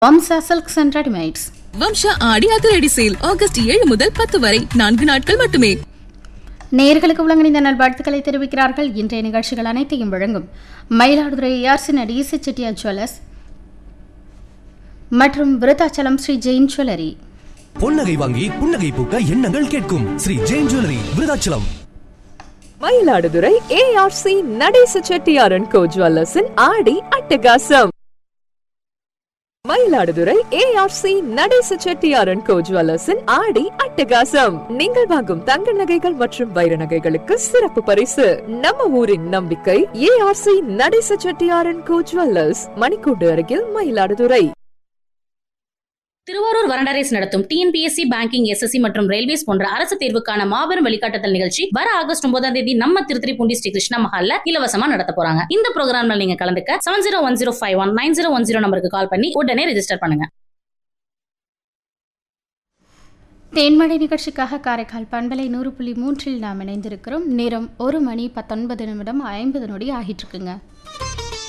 வம்சா silks and readymades Vamsa Aadi அதிரடி sale August ஏழு முதல் பத்து வரை நான்கு நாட்கள் மட்டுமே நேர்களுக்கு உலகணிந்த நல்வாழ்த்துக்களை தெரிவிக்கிறார்கள் இன்றைய நிகழ்ச்சிகள் அனைத்தையும் வழங்கும் மயிலாடுதுறை ஏஆர்சி நடீச செட்டியார் ஜுவல்லர்ஸ் மற்றும் விருத்தாச்சலம் ஸ்ரீ ஜெயின் ஜுவல்லரி பொன்னகை வாங்கி புன்னகை பூக்க எண்ணங்கள் கேட்கும் ஸ்ரீ ஜெயின் ஜுவல்லரி விருதாச்சலம் மயிலாடுதுறை ஏஆர்சி நடேச செட்டியாரன் கோ ஜுவல்லர்ஸின் ஆடி அட்டகாசம் மயிலாடுதுறை ஏஆர்சி நடேச செட்டியாரன் கோ ஜுவல்லர்ஸின் ஆடி அட்டகாசம் நீங்கள் வாங்கும் தங்க நகைகள் மற்றும் வைர நகைகளுக்கு சிறப்பு பரிசு நம்ம ஊரின் நம்பிக்கை ஏஆர்சி நடேச செட்டியாரன் கோ ஜுவல்லர்ஸ் மணிக்கூண்டு அருகில் மயிலாடுதுறை திருவாரூர் வரணரேஸ் நடத்தும் டிஎன்பிஎஸ்சி பேங்கிங் எஸ்எஸ்சி மற்றும் ரயில்வேஸ் போன்ற அரசு தேர்வுக்கான மாபெரும் வழிகாட்டுதல் நிகழ்ச்சி வர ஆகஸ்ட் ஒன்பதாம் தேதி நம்ம திருத்திரிப்பூண்டி ஸ்ரீ கிருஷ்ணா மஹால்ல இலவசமா நடத்த போறாங்க இந்த ப்ரோக்ராம்ல நீங்க கலந்துக்க seven zero one zero five one nine zero one zero நம்பருக்கு கால் பண்ணி உடனே ரெஜிஸ்டர் பண்ணுங்க தேன்மழை நிகழ்ச்சிக்காக காரைக்கால் பண்பலை நூறு புள்ளி மூன்றில் நாம் இணைந்திருக்கிறோம் நேரம் ஒரு மணி பத்தொன்பது நிமிடம் ஐம்பது நொடி ஆகிட்டு இருக்குங்க